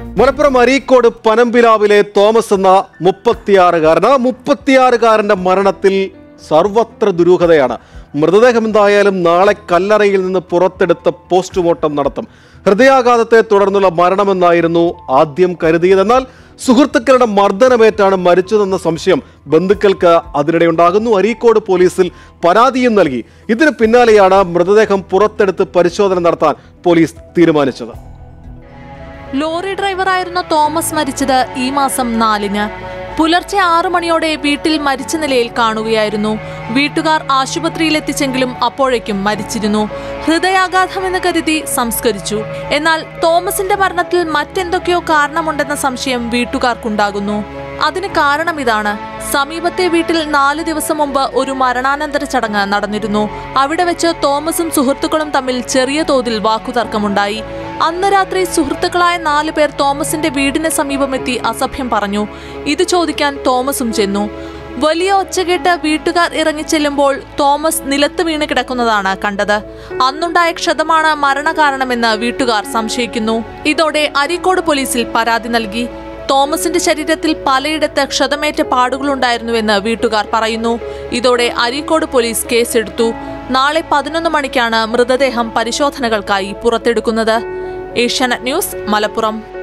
Malappuram Areekode പനമ്പിലാവിലെ Thomas എന്ന മുപ്പത്തിയാറുകാരൻ ആ മുപ്പത്തിയാറുകാരന്റെ മരണത്തിൽ സർവത്ര ദുരൂഹതയാണ് മൃതദേഹം എന്തായാലും നാളെ കല്ലറയിൽ നിന്ന് പുറത്തെടുത്ത പോസ്റ്റ്മോർട്ടം നടത്തും ഹൃദയാഘാതത്തെ തുടർന്നുള്ള മരണമെന്നായിരുന്നു ആദ്യം കരുതിയത് എന്നാൽ സുഹൃത്തുക്കളുടെ മർദ്ദനമേറ്റാണ് മരിച്ചതെന്ന സംശയം ബന്ധുക്കൾക്ക് അതിനിടെയുണ്ടാകുന്നു അരീക്കോട് പോലീസിൽ പരാതിയും നൽകി ഇതിന് പിന്നാലെയാണ് മൃതദേഹം പുറത്തെടുത്ത് പരിശോധന നടത്താൻ പോലീസ് തീരുമാനിച്ചത് ലോറി ഡ്രൈവറായിരുന്ന തോമസ് മരിച്ചത് ഈ മാസം നാലിന് പുലർച്ചെ ആറു മണിയോടെ വീട്ടിൽ മരിച്ച നിലയിൽ കാണുകയായിരുന്നു വീട്ടുകാർ ആശുപത്രിയിലെത്തിച്ചെങ്കിലും അപ്പോഴേക്കും മരിച്ചിരുന്നു ഹൃദയാഘാതമെന്ന് കരുതി സംസ്കരിച്ചു എന്നാൽ തോമസിന്റെ മരണത്തിൽ മറ്റെന്തൊക്കെയോ കാരണമുണ്ടെന്ന സംശയം വീട്ടുകാർക്കുണ്ടാകുന്നു അതിന് കാരണം ഇതാണ് സമീപത്തെ വീട്ടിൽ നാല് ദിവസം മുമ്പ് ഒരു മരണാനന്തര ചടങ്ങ് നടന്നിരുന്നു അവിടെ വെച്ച് തോമസും സുഹൃത്തുക്കളും തമ്മിൽ ചെറിയ തോതിൽ വാക്കുതർക്കമുണ്ടായി അന്ന് രാത്രി സുഹൃത്തുക്കളായ നാല് പേർ തോമസിന്റെ വീടിന് സമീപമെത്തി അസഭ്യം പറഞ്ഞു ഇത് ചോദിക്കാൻ തോമസും ചെന്നു വലിയ ഒച്ച കേട്ട് വീട്ടുകാർ ഇറങ്ങിച്ചെല്ലുമ്പോൾ തോമസ് നിലത്ത് വീണ് കിടക്കുന്നതാണ് കണ്ടത് അന്നുണ്ടായ ക്ഷതമാണ് മരണകാരണമെന്ന് വീട്ടുകാർ സംശയിക്കുന്നു ഇതോടെ അരീക്കോട് പോലീസിൽ പരാതി നൽകി തോമസിന്റെ ശരീരത്തിൽ പലയിടത്ത് ക്ഷതമേറ്റ പാടുകളുണ്ടായിരുന്നുവെന്ന് വീട്ടുകാർ പറയുന്നു ഇതോടെ അരീക്കോട് പോലീസ് കേസെടുത്തു നാളെ പതിനൊന്ന് മണിക്കാണ് മൃതദേഹം പരിശോധനകൾക്കായി പുറത്തെടുക്കുന്നത് ഏഷ്യാനെറ്റ് ന്യൂസ് മലപ്പുറം